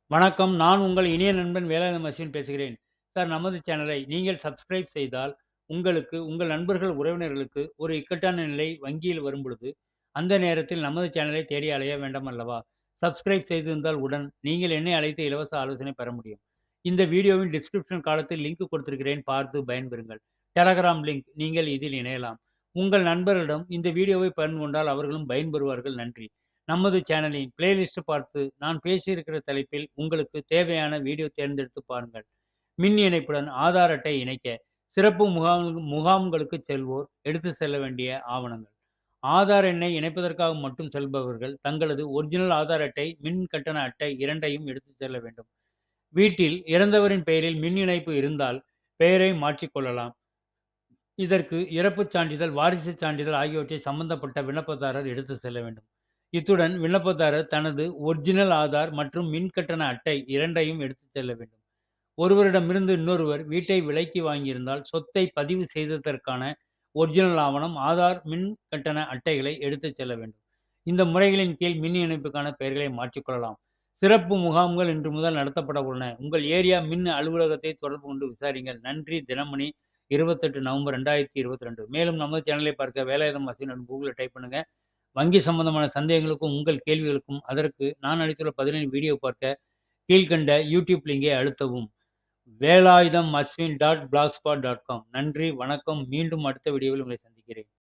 வணக்கம். நான் உங்கள் இனிய நண்பன் வேலாயுதம் அஸ்வின் பேசுகிறேன். சார் நமது சேனலை நீங்கள் சப்ஸ்கிரைப் செய்தால், உங்களுக்கு, உங்கள் நண்பர்கள், உறவினர்களுக்கு ஒரு இக்கட்டான நிலை வங்கியில் வரும்பொழுது, அந்த நேரத்தில் நமது சேனலை தேடி அலைய வேண்டாம் அல்லவா? சப்ஸ்கிரைப் செய்திருந்தால் உடன் நீங்கள் என்னை அழைத்து இலவச ஆலோசனை பெற முடியும். இந்த வீடியோவின் டிஸ்கிரிப்ஷன் காலத்தில் லிங்க் கொடுத்திருக்கிறேன் பார்த்து பயன்பெறுங்கள். டெலகிராம் லிங்க் நீங்கள் இதில் இணையலாம். உங்கள் நண்பர்களிடம் இந்த வீடியோவை பகிர்ந்து கொண்டால் அவர்களும் பயன்பெறுவார்கள். நன்றி. நமது சேனலின் பிளேலிஸ்ட் பார்த்து நான் பேசியிருக்கிற தலைப்பில் உங்களுக்கு தேவையான வீடியோ தேர்ந்தெடுத்து பாருங்கள். மின் இணைப்புடன் ஆதார் அட்டை இணைக்க, சிறப்பு முகாம் முகாம்களுக்கு செல்வோர் எடுத்துச் செல்ல வேண்டிய ஆவணங்கள். ஆதார் எண்ணை இணைப்பதற்காக மட்டும் செல்பவர்கள் தங்களது ஒரிஜினல் ஆதார் அட்டை, மின் கட்டண அட்டை இரண்டையும் எடுத்துச் செல்ல வேண்டும். வீட்டில் இறந்தவரின் பெயரில் மின் இணைப்பு இருந்தால் பெயரை மாற்றிக் கொள்ளலாம். இதற்கு இறப்புச் சான்றிதழ், வாரிசுச் சான்றிதழ் ஆகியவற்றை சம்பந்தப்பட்ட விண்ணப்பதாரர் எடுத்துச் செல்ல வேண்டும். இத்துடன் விண்ணப்பதாரர் தனது ஒரிஜினல் ஆதார் மற்றும் மின் கட்டண அட்டை இரண்டையும் எடுத்துச் செல்ல வேண்டும். ஒருவரிடமிருந்து இன்னொருவர் வீட்டை விலைக்கு வாங்கியிருந்தால் சொத்தை பதிவு செய்ததற்கான ஒரிஜினல் ஆவணம், ஆதார், மின் கட்டண அட்டைகளை எடுத்துச் செல்ல வேண்டும். இந்த முறைகளின் கீழ் மின் இணைப்புக்கான பெயர்களை மாற்றிக் கொள்ளலாம். சிறப்பு முகாம்கள் இன்று முதல் நடத்தப்பட உள்ளன. உங்கள் ஏரியா மின் அலுவலகத்தை தொடர்பு கொண்டு விசாரியுங்கள். நன்றி. தினமணி இருபத்தெட்டு நவம்பர் ரெண்டாயிரத்தி இருபத்திரண்டு. மேலும் நமது சேனலை பார்க்க வேலாயுதம் அஸ்வின் என்று கூகுள்ல டைப் பண்ணுங்க. வங்கி சம்பந்தமான சந்தேகங்களுக்கும், உங்கள் கேள்விகளுக்கும், அதற்கு நான் அளித்துள்ள பதிலின் வீடியோ பார்க்க கீழ்க்கண்ட யூடியூப் லிங்கை அழுத்தவும். Velayutham Ashwin dot blogspot dot com. நன்றி, வணக்கம். மீண்டும் அடுத்த வீடியோவில் உங்களை சந்திக்கிறேன்.